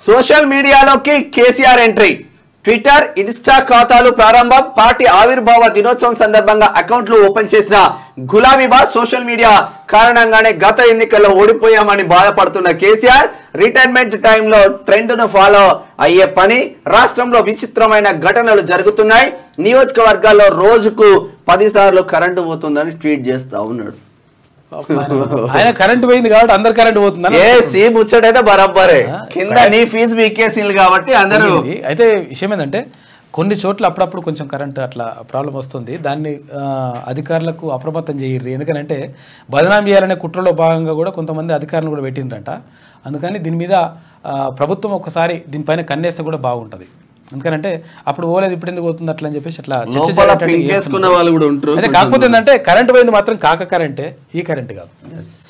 Social మీడియాలోకి KCR entry Twitter Insta ఖాతాలు ప్రారంభం పార్టీ ఆవిర్భావ దినోత్సవం సందర్భంగా అకౌంట్లు ఓపెన్ చేసిన గులాబీబా సోషల్ మీడియా కారణంగానే గత ఎన్నికల్లో ఓడిపోయామని బాధపడుతున్న కేసీఆర్ రిటైర్మెంట్ టైంలో ట్రెండ్ ను ఫాలో అయ్యే పని రాష్ట్రంలో విచిత్రమైన ఘటనలు జరుగుతున్నాయి నియోజకవర్గాల్లో రోజుకు పది సార్లు కరెంటు పోతుందని ట్వీట్ చేస్తా ఉన్నాడు ఆయన కరెంట్ పోయింది కాబట్టి అందరు కరెంట్ పోతుందని ఏ సి ముచ్చటైతే బరాబరే ఆ, కింద నీ ఫీజు వీకేసీలు కాబట్టి అందరూ ఇది. అయితే విషయం ఏంటంటే కొన్ని చోట్ల అప్పుడప్పుడు కొంచెం కరెంట్ అట్లా ప్రాబ్లం వస్తుంది దాన్ని ఆ, అధికారులకు అప్రమత్తం చేయర్రి ఎందుకంటే బదనాం చేయాలనే కుట్రలో భాగంగా కూడా కొంతమంది అధికారులు కూడా పెట్టిండ్రంట అందుకని దీని మీద ఆ, ప్రభుత్వం ఒకసారి దీనిపైన కన్నేస్తే కూడా బాగుంటుంది ఎందుకంటే అప్పుడు పోలేదు ఇప్పుడు ఎందుకు పోతుంది అట్లా అని చెప్పేసి అట్లా చర్చ లోపల జరిగేటట్టు పింక్ వేసుకున్న వాళ్ళు కూడా ఉంటారు అయితే కాకపోతే ఏంటంటే కరెంట్ పోయింది మాత్రం కాక కరెంటే ఈ కరెంట్ కాదు